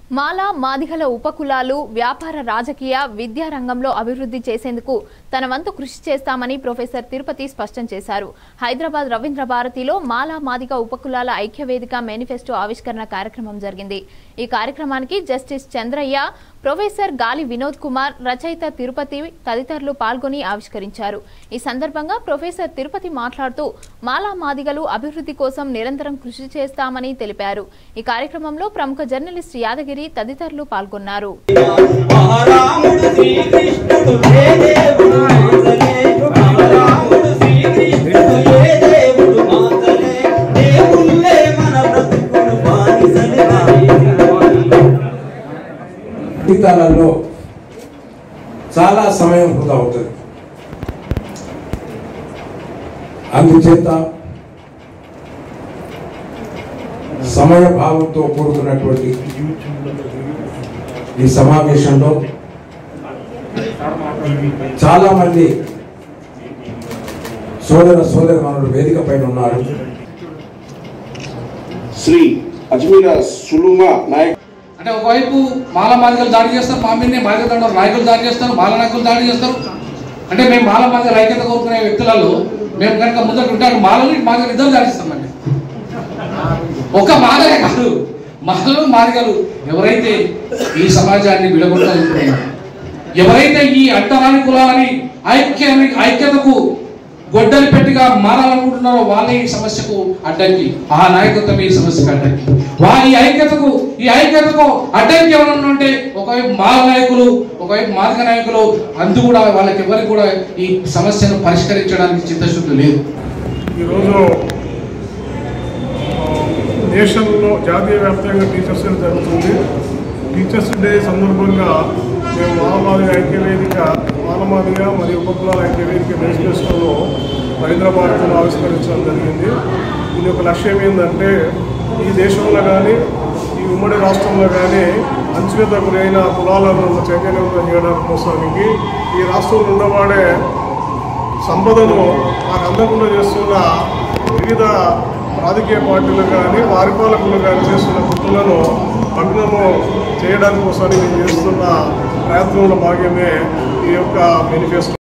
మాల మాదిగల ఉపకులాలు వ్యాపార రాజకీయ విద్యా రంగంలో అభివృద్ధి చేసేందుకు తన వంతు కృషి చేస్తామని ప్రొఫెసర్ తిరుపతి స్పష్టం చేశారు హైదరాబాద్ రవీంద్ర భారతిలో మాల మాదిగ ఉపకులాల ఐక్యవేదిక మేనిఫెస్టో ఆవిష్కరణ కార్యక్రమం జరిగింది ఈ కార్యక్రమానికి జస్టిస్ చంద్రయ్య ప్రొఫెసర్ గాలి వినోద్ కుమార్ రచయిత తిరుపతి తదితరులు పాల్గొని ఆవిష్కరించారు ఈ సందర్భంగా ప్రొఫెసర్ తిరుపతి మాట్లాడుతూ మాలా మాదిగలు అభివృద్ధి కోసం నిరంతరం కృషి చేస్తామని తెలిపారు ఈ కార్యక్రమంలో ప్రముఖ జర్నలిస్ట్ యాదగిరి తదితరులు పాల్గొన్నారు మహారాముడు శ్రీకృష్ణుడు ఏ దేవుడు మాతలే మహారాముడు శ్రీకృష్ణుడు ఏ దేవుడు మాతలే దేవుళ్ళే మన బ్రతుకులు బానిసలే జీవితాలలో చాలా సమయం వృధా అవుతుంది అందుచేత సమయ భావంతో కూడుకున్నటువంటి ఈ సమావేశంలో చాలా మంది సోదర సోదరమణులు వేదిక పైన ఉన్నారు శ్రీ అజ్మీర సులుమా నాయక్ అంటే ఒకవైపు మాల మాదిగలు దాడి చేస్తారు మా మీదనే మాదిగ దండ నాయకులు దాడి చేస్తారు మాల నాయకులు దాడి చేస్తారు అంటే మేము మాల మాదిగల ఐక్యత కోరుకునే వ్యక్తులలో మేము కనుక ముందర ఉంటాడు మాలలు మాదిగలు ఇద్దరు దాడిస్తామండి ఒక మాదలే కాదు మాలలు మాదిగలు ఎవరైతే ఈ సమాజాన్ని విడగొట్టాలనుకుంటున్నారు ఎవరైతే ఈ అట్టరాని కులాలని ఐక్య ఐక్యతకు గొడ్డలి పెట్టిగా మారాలనుకుంటున్నారో వాళ్ళే ఈ సమస్యకు అడ్డంకి ఆ నాయకత్వం ఈ సమస్యకు అడ్డంకి వారి ఐక్యతకు ఈ ఐక్యతకు అడ్డంకి ఎవరన్నా ఉంటే ఒకవైపు మాల నాయకులు ఒకవైపు మాదిక నాయకులు అందు కూడా వాళ్ళకి ఎవరికి కూడా ఈ సమస్యను పరిష్కరించడానికి చిత్తశుద్ధి లేదు ఈరోజు ఆ, దేశంలో జాతీయ వ్యాప్తంగా టీచర్స్ డే జరుగుతుంది టీచర్స్ డే సందర్భంగా మేము మానవాళి ఐక్యవేదిక మానవాళిగా మరియు ఉపకులాల ఐక్యవేదిక మేనిఫెస్టోలో హైదరాబాద్లో ఆవిష్కరించడం జరిగింది దీని యొక్క లక్ష్యం ఏంటంటే ఈ దేశంలో కానీ ఈ ఉమ్మడి రాష్ట్రంలో కానీ అంచువేత గురైన కులాలను చైతన్యవంతం చేయడానికి కోసానికి ఈ రాష్ట్రంలో ఉండవాడే సంపదను మాకు అందకుండా చేస్తున్న వివిధ రాజకీయ పార్టీలు కానీ వారి పాలకులు కానీ చేస్తున్న కుట్రలను భగ్నము చేయడానికి కోసమని మేము చేస్తున్న ప్రయత్నంలో భాగమే ఈ యొక్క మేనిఫెస్టో